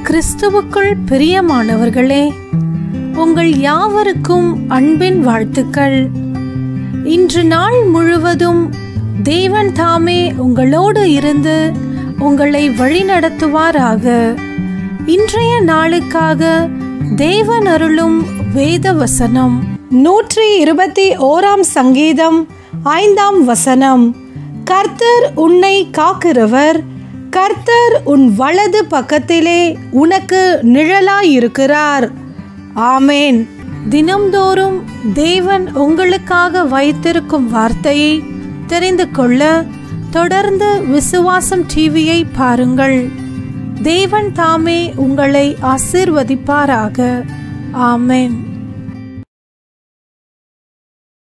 கிறிஸ்துவுக்குள் பிரியமானவர்களே உங்கள் யாவருக்கும் அன்பின் வாழ்த்துக்கள் இன்று நாள் முழுவதும் தேவன் தாமே உங்களோடு இருந்து உங்களை வழிநடத்துவாராக இன்றைய நாளுக்காக தேவன் அருளும் வேத வசனம் நூற்றி இருபத்தி ஓராம் சங்கீதம் ஐந்தாம் வசனம் கர்த்தர் உன்னை காக்கிறவர் கர்த்தர் உன் வலது பக்கத்திலே உனக்கு நிழலாயிருக்கிறார் ஆமேன் தினம்தோறும் தேவன் உங்களுக்காக வைத்திருக்கும் வார்த்தையை தெரிந்து கொள்ள தொடர்ந்து விசுவாசம் டிவியை பாருங்கள் தேவன் தாமே உங்களை ஆசீர்வதிப்பாராக ஆமென்